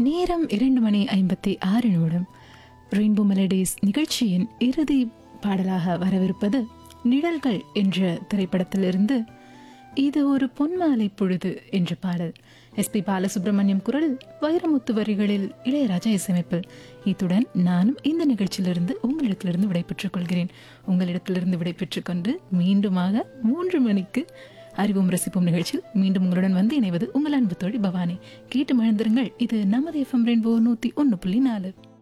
நேரம் இரண்டு மணி ஐம்பத்தி ஆறு நிமிடம் ரெயின்போ மெலடிஸ் நிகழ்ச்சியின் இறுதி பாடலாக வரவிருப்பது நிழல்கள் என்ற திரைப்படத்திலிருந்து இது ஒரு பொன்மாலை பொழுது என்ற பாடல் எஸ்பி பாலசுப்ரமணியம் குரல் வைரமுத்து வரிகளில் இளையராஜா இசையமைப்பில் இத்துடன் நானும் இந்த நிகழ்ச்சியிலிருந்து உங்களிடத்திலிருந்து விடைபெற்றுக் கொள்கிறேன் உங்களிடத்திலிருந்து விடைபெற்றுக் கொண்டு மீண்டுமாக மூன்று மணிக்கு அறிவும் ரசிப்போம் நிகழ்ச்சியில் மீண்டும் உங்களுடன் வந்து இணைவது உங்கள் அன்பு தோழி பவானி கேட்டு மழந்திருங்கள் இது நமது எஃப்எம் ரெயின்போ நூற்றி ஒன்று புள்ளி நாலு